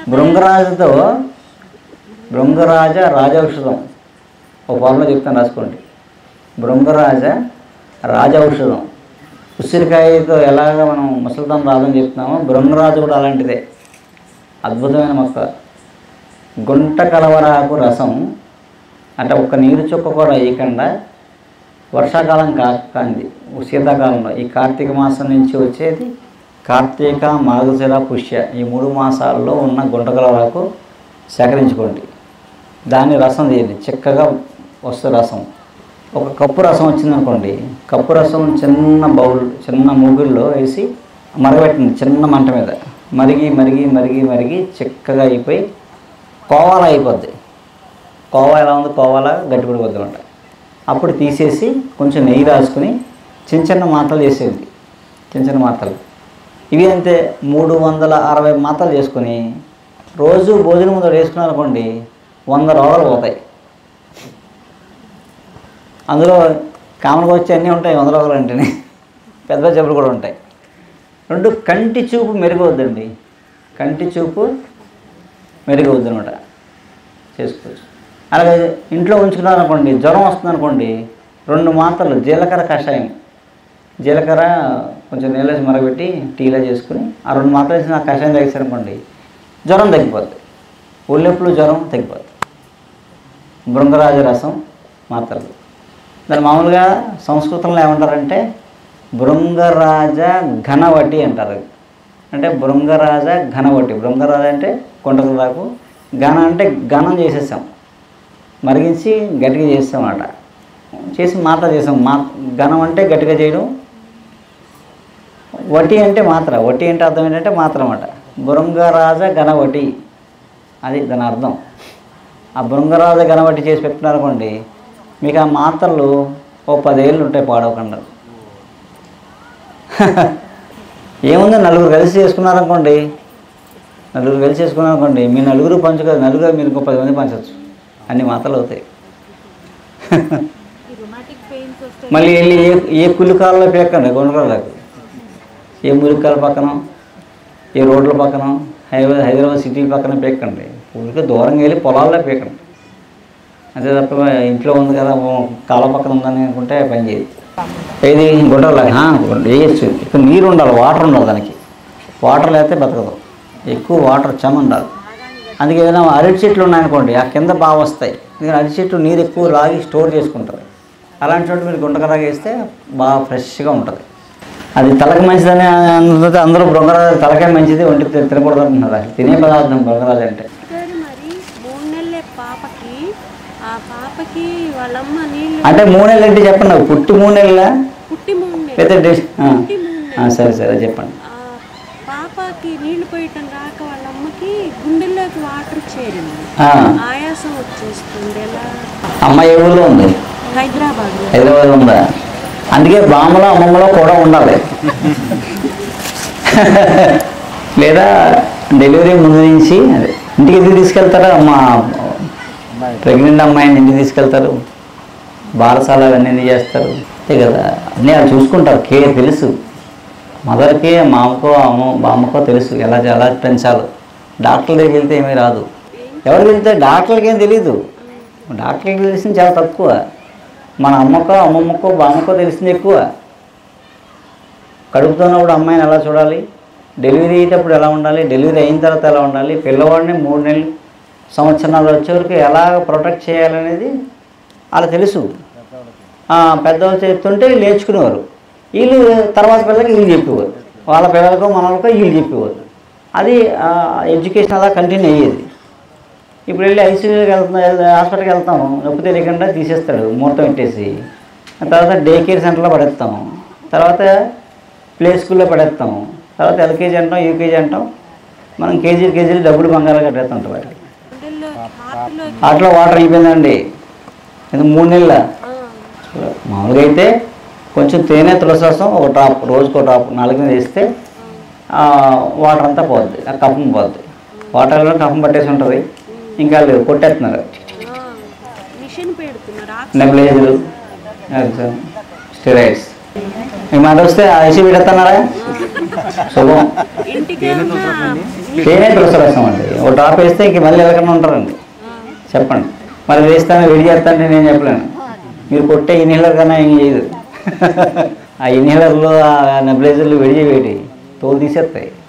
భృంగరాజుతో భృంగరాజ రాజౌషధం ఒక ఫార్ములా చెప్తాను రాసుకోండి భృంగరాజ రాజౌషధం ఉసిరికాయతో ఎలాగ మనం ముసలితనం రాదని చెప్తున్నామో భృంగరాజు కూడా అలాంటిదే అద్భుతమైన మొక్క గుంట కలవరాకు రసం అంటే ఒక్క నీరు చుక్క కూడా వేయకుండా వర్షాకాలం కాకండి శీతాకాలంలో ఈ కార్తీక మాసం నుంచి వచ్చేది కార్తీక మాఘశిర పుష్య ఈ మూడు మాసాల్లో ఉన్న గుంటకలవరాకు సేకరించుకోండి దాని రసం తీయండి చిక్కగా వస్తుంది రసం ఒక కప్పు రసం వచ్చిందనుకోండి కప్పు రసం చిన్న బౌల్ చిన్న మూగుల్లో వేసి మరగబెట్టండి చిన్న మంట మీద మరిగి మరిగి మరిగి మరిగి చిక్కగా అయిపోయి కోవాలా అయిపోద్ది కోవా ఎలా ఉంది కోవాలా గట్టిపడిపోద్ది అనమాట అప్పుడు తీసేసి కొంచెం నెయ్యి రాసుకుని చిన్న చిన్న మాత్రలు చేసేది చిన్న చిన్న మాత్రలు ఇవి అంతే మూడు వందల అరవై మాత్రలు చేసుకొని రోజు భోజనం ముందు వేసుకున్నారనుకోండి వంద రోగాలు పోతాయి అందులో కామన్గా వచ్చి అన్నీ ఉంటాయి వంద రోగాలు అంటేనే పెద్ద పెద్ద జబ్బులు కూడా ఉంటాయి రెండు కంటి చూపు మెరుగవద్దండి కంటి చూపు మెరుగవద్దు అనమాట చేసుకోవచ్చు అలాగే ఇంట్లో ఉంచుకున్నారనుకోండి జ్వరం వస్తుంది అనుకోండి రెండు మాత్రలు జీలకర్ర కషాయం జీలకర్ర కొంచెం నీళ్ళేసి మరగబెట్టి టీలా చేసుకుని ఆ రెండు మాత్రలు వేసి ఆ కషాయం తాగేసారనుకోండి జ్వరం తగ్గిపోద్ది ఒళ్ళెప్పుడు జ్వరం తగ్గిపోద్ది భృంగరాజ రసం మాత్రలు దాన్ని మామూలుగా సంస్కృతంలో ఏమంటారంటే భృంగరాజ ఘనవటి అంటారు అంటే భృంగరాజ ఘనవటి భృంగరాజ అంటే కొండరాకు ఘన అంటే ఘనం చేసేసాం మరిగించి గట్టిగా చేస్తాం అన్నమాట చేసి మాత్ర చేసాం మా ఘనం అంటే గట్టిగా చేయడం వటి అంటే మాత్ర వటి అంటే అర్థం ఏంటంటే మాత్ర అన్నమాట భృంగరాజ ఘనవటి అది దాని అర్థం ఆ భృంగరాజ ఘనవటి చేసి పెట్టుకున్నారనుకోండి మీకు ఆ మాత్రలు ఓ పదేళ్ళు ఉంటాయి పాడవకుండా ఏముంది నలుగురు కలిసి చేసుకున్నారనుకోండి నలుగురు కలిసి చేసుకున్నారనుకోండి మీ నలుగురు పంచుకోదు నలుగురు మీరు ఇంకో పది మంది పంచవచ్చు అన్ని మాత్రలు అవుతాయి ఈ రొమాటిక్ పెయిన్స్ వస్తే మళ్ళీ వెళ్ళి ఏ ఏ కులికాలలో పేకండి గుండ్రాలకు ఏ ములికాల పక్కన ఏ రోడ్ల పక్కన హైవే హైదరాబాద్ సిటీ పక్కన పేకండి ఊరికి దూరంగా వెళ్ళి పొలాల్లో పేకండి అంతే తప్ప ఇంట్లో ఉంది కదా ఓ కాలం పక్కన ఉందని అనుకుంటే పని చేయదు ఏది గుండ్రలాగా వేయచ్చు ఇక్కడ నీరు ఉండాలి వాటర్ ఉండాలి దానికి వాటర్ లేకపోతే బతకదు ఎక్కువ వాటర్ చెమ ఉండాలి అందుకే ఏదైనా అరటి చెట్లు ఉన్నాయనుకోండి ఆ కింద బాగా వస్తాయి ఎందుకంటే అరటి చెట్లు నీరు ఎక్కువ లాగి స్టోర్ చేసుకుంటుంది అలాంటి చోట మీరు గుంటకరాగా వేస్తే బాగా ఫ్రెష్గా ఉంటుంది అది తలకి మంచిదని అందరూ అందరూ బృంగరాజు తలకే మంచిది ఒంటికి తిన- తినకూడదు అంటున్నారు అసలు తినే పదార్థం బృంగరాజు అంటే ఇక్కడ మరి మూడు నెలలే పాపకి ఆ పాపకి వాళ్ళమ్మ నీళ్ళు అంటే మూడు నెలలు అంటే చెప్పండి నాకు పుట్టి మూడు నెలల పుట్టి మూడు పెద్ద నెలలు డేస్ ఆ. పుట్టి మూడు ఆ, నెలలు సరే సరే చెప్పండి ఆ పాపకి నీళ్లు పోయటం రాక వాళ్ళ అమ్మకి గుండెల్లోకి వాటర్ చేరింది ఆ, ఆయాసం వచ్చేస్తుంది ఎలా అమ్మ ఏ ఊళ్ళో ఉంది హైదరాబాద్ హైదరాబాద్ ఉందా అందుకే బామ్మలో అమ్మమ్మలో కూడా ఉండాలి లేదా డెలివరీ ముందు నుంచి అదే ఇంటికి ఎందుకు తీసుకెళ్తారా అమ్మ ప్రెగ్నెంట్ అమ్మాయిని ఇంటికి తీసుకెళ్తారు బారసాల అవన్నీ ఎందుకు చేస్తారు అంతే కదా అన్నీ వాళ్ళు చూసుకుంటారు కేర్ తెలుసు మదర్కి మామకో అమ్మ బామ్మకో తెలుసు ఎలా ఎలా పెంచాలో డాక్టర్ దగ్గరికి వెళ్తే ఏమీ రాదు ఎవరికి వెళ్తే డాక్టర్లకి ఏం తెలియదు డాక్టర్కి తెలిసింది చాలా తక్కువ మన అమ్మకో అమ్మమ్మకో బామ్మకో తెలిసింది ఎక్కువ కడుపుతో ఉన్నప్పుడు అమ్మాయిని ఎలా చూడాలి డెలివరీ అయ్యేటప్పుడు ఎలా ఉండాలి డెలివరీ అయిన తర్వాత ఎలా ఉండాలి పిల్లవాడిని మూడు నెలలు సంవత్సరాలు వచ్చే వరకు ఎలా ప్రొటెక్ట్ చేయాలనేది వాళ్ళకి తెలుసు ఆ, పెద్దవాళ్ళు చెప్తుంటే వీళ్ళు నేర్చుకునేవారు వీళ్ళు తర్వాత పిల్లలకి వీళ్ళు చెప్పేవారు వాళ్ళ పిల్లలకో మనలకో వీళ్ళు చెప్పేవారు అది ఎడ్యుకేషన్ అలా కంటిన్యూ అయ్యేది ఇప్పుడు వెళ్ళి ఐసీయూకి వెళ్తున్నా హాస్పిటల్కి వెళ్తాము నొప్పి తెలియకుండా తీసేస్తాడు ముహూర్తం పెట్టేసి ఆ తర్వాత డే కేర్ సెంటర్లో పడేస్తాము తర్వాత ప్లే స్కూల్లో పడేస్తాము తర్వాత ఎల్కేజీ అంటాం యూకేజీ అంటాం మనం కేజీ కేజీలు డబ్బులు బంగారం కట్టేస్తుంటాం వాటికి గుండెల్లో హార్ట్లో వాటిలో వాటర్ అయిపోయిందండి ఇది మూడు నెలల మామూలుగా అయితే కొంచెం తేనె తులసాసం ఒక డ్రాప్ రోజుకో డ్రాప్ నాలుగు మీద వేస్తే ఆ, వాటర్ అంతా పోద్ది ఆ కఫం పోద్ది వాటర్లో కఫం పట్టేసి ఉంటుంది ఇంకా లేదు కొట్టేస్తున్నారు మిషన్ పెడుతున్నారు నెబులైజర్లు స్టెరాయిడ్స్ మీ మాట వస్తే ఐసీ పెడుతున్నారా శుభం ఇంటికి ఉన్న పేనే తులసరసం అండి ఒక డ్రాప్ వేస్తే ఇంక మళ్ళీ వెళ్ళకుండా ఉంటారండి చెప్పండి మరి వేస్తాను వెడి చేస్తానంటే నేను చెప్పలేను మీరు కొట్టే ఇన్హేలర్ కన్నా ఏం చేయదు ఆ ఇన్హేలర్లు ఆ నెబ్లైజర్లు వెడి చేయవేటి తోలు తీసేస్తాయి